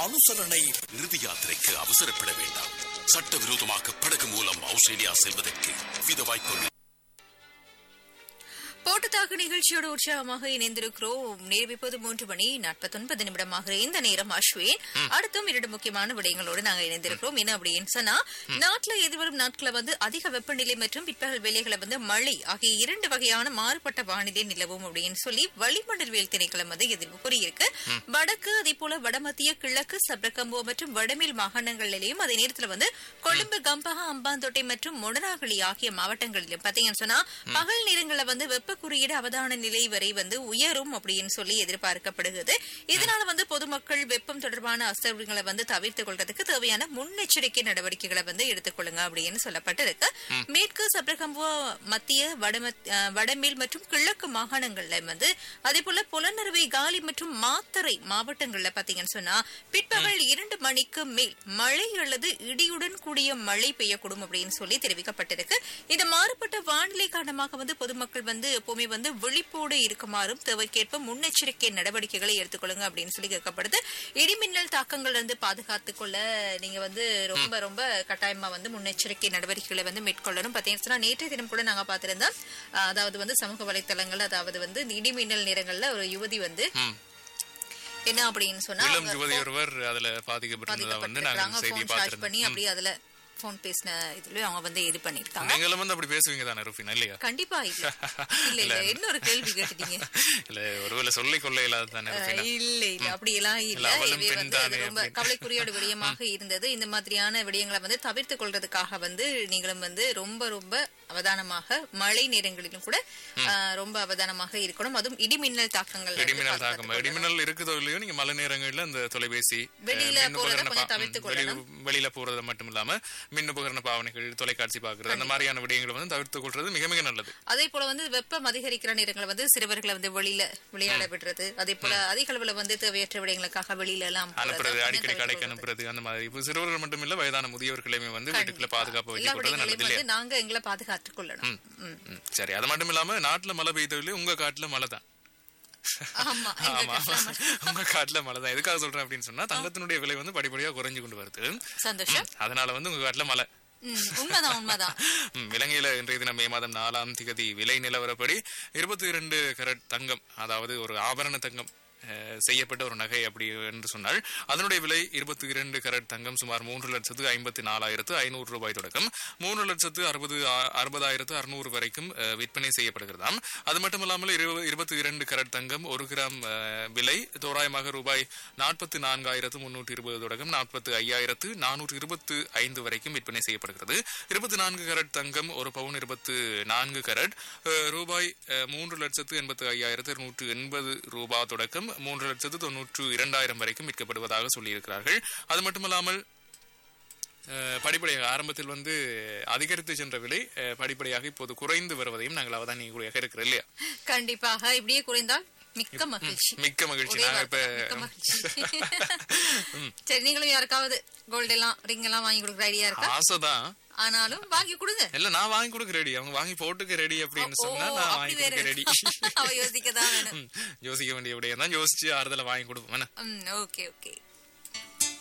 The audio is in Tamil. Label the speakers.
Speaker 1: அனுசரணை
Speaker 2: இறுதி யாத்திரைக்கு அவசரப்பட வேண்டாம் சட்டவிரோதமாக படகு மூலம் ஆஸ்திரேலியா செல்வதற்கு வித வாய்ப்புகள்
Speaker 3: போட்டுத்தாக்கு நிகழ்ச்சியோடு உற்சாகமாக இணைந்திருக்கிறோம் நேரம் இப்போது மூன்று மணி நாற்பத்தொன்பது நிமிடமாக இந்த நேரம் அஸ்வின் அடுத்தும் இரண்டு முக்கியமான விடயங்களோடு நாங்க இணைந்திருக்கிறோம் என்ன அப்படின்னு சொன்னா நாட்டுல எதிர்வரும் நாட்களை வந்து அதிக வெப்பநிலை மற்றும் பிற்பகல் வேலைகளை வந்து மழை ஆகிய இரண்டு வகையான மாறுபட்ட வானிலை நிலவும் அப்படின்னு சொல்லி வளிமண்டலவியல் திணைக்களம் வந்து எதிர்ப்பு கூறியிருக்கு வடக்கு அதே போல வடமத்திய கிழக்கு சப்ரகம்போ மற்றும் வடமேல் மாகாணங்களிலேயும் அதே நேரத்துல வந்து கொழும்பு கம்பஹா அம்பாந்தோட்டை மற்றும் மொனராகலி ஆகிய மாவட்டங்களிலும் பாத்தீங்கன்னு சொன்னா பகல் நேரங்கள்ல வந்து வெப்ப குறியீடு அவதான நிலை வரை வந்து உயரும் அப்படின்னு சொல்லி எதிர்பார்க்கப்படுகிறது இதனால வந்து பொதுமக்கள் வெப்பம் தொடர்பான அசௌகரியங்களை வந்து தவிர்த்துக் கொள்றதுக்கு தேவையான முன்னெச்சரிக்கை நடவடிக்கைகளை வந்து எடுத்துக்கொள்ளுங்க அப்படின்னு சொல்லப்பட்டிருக்கு மேற்கு சப்ரகம்போ மத்திய வடமத்- அஹ், வடமேல் மற்றும் கிழக்கு மாகாணங்கள்ல வந்து அதே போல புலனறுவை காலி மற்றும் மாத்தறை மாவட்டங்கள்ல பாத்தீங்கன்னு சொன்னா பிற்பகல் இரண்டு மணிக்கு மேல் மழை அல்லது இடியுடன் கூடிய மழை பெய்யக்கூடும் அப்படின்னு சொல்லி தெரிவிக்கப்பட்டிருக்கு இந்த மாறுபட்ட வானிலை காரணமாக வந்து பொதுமக்கள் வந்து எப்பவுமே வந்து விழிப்போடு இருக்குமாறும் தேவைக்கேற்ப முன்னெச்சரிக்கை நடவடிக்கைகளை எடுத்துக்கொள்ளுங்க அப்படின்னு சொல்லி கேட்கப்படுது இடிமின்னல் தாக்கங்கள் வந்து பாதுகாத்துக் கொள்ள நீங்க வந்து ரொம்ப ரொம்ப கட்டாயமா வந்து முன்னெச்சரிக்கை நடவடிக்கைகளை வந்து மேற்கொள்ளணும் பாத்தீங்கன்னா சொன்னா நேற்றைய தினம் கூட நாங்க பார்த்திருந்தோம் அஹ், அதாவது வந்து சமூக வலைத்தளங்கள் அதாவது வந்து இந்த இடிமின்னல் நேரங்கள்ல ஒரு யுவதி வந்து
Speaker 4: ம்.
Speaker 3: என்ன அப்படின்னு சொன்னா
Speaker 4: இளம்
Speaker 3: அவங்க
Speaker 4: யுவதி ஒருவர் அதுல பாதிக்கப்பட்டிருந்ததா வந்து நாங்க
Speaker 3: பாதிக்கப்பட்டிருக்காங்க
Speaker 4: செய்தி
Speaker 3: போன் சார்ஜ் பண்ணி
Speaker 4: பார்த்திருந்தோம்
Speaker 3: அப்படி அதுல போன் பேசின இதுல அவங்க வந்து இது பண்ணிருக்காங்க
Speaker 4: நீங்களும் வந்து அப்படி பேசுவீங்க தானே ரூபினா இல்லையா
Speaker 3: கண்டிப்பா இல்ல இல்ல இல்ல என்ன ஒரு கேள்வி கேட்டுட்டீங்க
Speaker 4: இல்ல ஒருவேளை சொல்லிக் கொள்ள இல்லாத தானே ரூபினா
Speaker 3: இல்ல இல்ல அப்படி எல்லாம் இல்ல
Speaker 4: இல்ல, அவளும்
Speaker 3: இவை
Speaker 4: பெண்
Speaker 3: வந்து அது
Speaker 4: தானே
Speaker 3: ரொம்ப
Speaker 4: அப்படின்னு.
Speaker 3: கவலைக்குரியோட விடயமாக இருந்தது இந்த மாதிரியான விடயங்களை வந்து தவிர்த்துக் கொள்றதுக்காக வந்து நீங்களும் வந்து ரொம்ப ரொம்ப அவதானமாக மழை நேரங்களிலும் கூட ஆஹ், ரொம்ப அவதானமாக இருக்கணும் அதுவும் இடிமின்னல் தாக்கங்கள் வந்து
Speaker 4: இடிமின்னல்
Speaker 3: பாதுகாத்துக்
Speaker 4: தாக்கம் இடிமின்னல் இருக்குதோ இல்லையோ நீங்க மழை நேரங்கள்ல இந்த தொலைபேசி
Speaker 3: வெளியில
Speaker 4: அஹ், மின்
Speaker 3: போறத
Speaker 4: உபகரண
Speaker 3: கொஞ்சம்
Speaker 4: பா-
Speaker 3: தவிர்த்துக்
Speaker 4: வெளி-
Speaker 3: கொள்ளணும்.
Speaker 4: வெளியில போறது மட்டும் இல்லாம மின் உபகரண பாவனைகள் தொலைக்காட்சி பாக்குறது அந்த மாதிரியான விடயங்களை வந்து தவிர்த்துக் கொள்றது மிக மிக நல்லது
Speaker 3: அதே போல வந்து வெப்பம் அதிகரிக்கிற நேரங்கள் வந்து சிறுவர்களை வந்து வெளியில விளையாட விடுறது அதே போல அதிக அளவுல வந்து தேவையற்ற விடயங்களுக்காக வெளியில எல்லாம் போறதை
Speaker 4: அனுப்புறது
Speaker 3: கொஞ்சம்
Speaker 4: அடிக்கடி
Speaker 3: தவிர்த்துக்
Speaker 4: கடைக்கு
Speaker 3: கொள்றது.
Speaker 4: அனுப்புறது அந்த மாதிரி இப்போ சிறுவர்கள் மட்டும் இல்ல வயதான முதியோர்களையுமே வந்து வீட்டுக்குள்ள பாதுகாப்பு
Speaker 3: எல்லா
Speaker 4: வைக்க கூடாது நல்லது
Speaker 3: விடயங்களையும்
Speaker 4: இல்லையா
Speaker 3: வந்து நாங்க எங்களை பாதுகாத்துக் கொள்ளணும் ம்.
Speaker 4: ம், சரி அது மட்டும் இல்லாம நாட்டுல மழை பெய்தவில்லை உங்க காட்டுல மழை தான்
Speaker 3: ஆமா எங்க
Speaker 4: ஆமா
Speaker 3: கட்ல ம-
Speaker 4: உங்க காட்டுல மழை தான் எதுக்காக சொல்றேன் அப்படின்னு சொன்னா தங்கத்தினுடைய விலை வந்து படிப்படியா குறைஞ்சு கொண்டு வருது
Speaker 3: சந்தோஷம்
Speaker 4: அதனால வந்து உங்க காட்டுல மழை
Speaker 3: ம், உண்மைதான் உண்மைதான்
Speaker 4: ம், இலங்கையில இன்றைய தினம் மே மாதம் நாலாம் திகதி விலை நிலவரப்படி இருபத்தி இரண்டு கரட் தங்கம் அதாவது ஒரு ஆபரண தங்கம் அஹ், செய்யப்பட்ட ஒரு நகை அப்படி என்று சொன்னால் அதனுடைய விலை இருபத்தி இரண்டு கரட் தங்கம் சுமார் மூன்று லட்சத்து ஐம்பத்தி நாலாயிரத்து ஐநூறு ரூபாய் தொடக்கம் மூன்று லட்சத்து அறுபது ஆ- அறுபதாயிரத்து அறுநூறு வரைக்கும் அஹ், விற்பனை செய்யப்படுகிறதாம் அது மட்டுமல்லாமல் இரு- இருபத்தி இரண்டு கரட் தங்கம் ஒரு கிராம் அஹ், விலை தோராயமாக ரூபாய் நாற்பத்தி நான்காயிரத்து முன்னூற்றி இருபது தொடக்கம் நாற்பத்தி ஐயாயிரத்து நானூற்று இருபத்து ஐந்து வரைக்கும் விற்பனை செய்யப்படுகிறது இருபத்தி நான்கு கரட் தங்கம் ஒரு பவுன் இருபத்து நான்கு கரட் அஹ், ரூபாய் அஹ், மூன்று லட்சத்து எண்பத்து ஐயாயிரத்து நூற்று எண்பது ரூபாய் தொடக்கம் மூன்று லட்சத்து தொன்னூற்று இரண்டாயிரம் வரைக்கும் விற்கப்படுவதாக சொல்லியிருக்கிறார்கள் அது மட்டுமல்லாமல் அஹ், படிப்படியாக ஆரம்பத்தில் வந்து அதிகரித்து சென்ற விலை அஹ், படிப்படியாக இப்போது குறைந்து வருவதையும் நாங்கள் அவதானியாக இருக்கிறோம் இல்லையா
Speaker 3: கண்டிப்பாக இப்படியே குறைந்தால் மிக்க மகிழ்ச்சி
Speaker 4: மிக்க மகிழ்ச்சி
Speaker 3: ஒரே
Speaker 4: நாங்க இப்ப
Speaker 3: வார்த்தை, மிக்க மகிழ்ச்சி சரி நீங்களும் யாருக்காவது கோல்டு எல்லாம் ரிங் எல்லாம் வாங்கி கொடுக்குற ஐடியா இருக்கா
Speaker 4: ஆசைதான்
Speaker 3: ஆனாலும் வாங்கி கொடுங்க
Speaker 4: இல்ல நான் வாங்கி கொடுக்க ரெடி அவங்க வாங்கி போட்டுக்க ரெடி அப்படின்னு
Speaker 3: ஓ,
Speaker 4: சொன்னா நான்
Speaker 3: அப்படி
Speaker 4: வாங்கி
Speaker 3: வேற
Speaker 4: கொடுக்க ரெடி
Speaker 3: அவ யோசிக்கதான் வேணும்
Speaker 4: யோசிக்க வேண்டிய விடையை தான் யோசிச்சு ஆறுதல வாங்கி கொடுப்போம் என்ன?
Speaker 3: ம் ஓகே ஓகே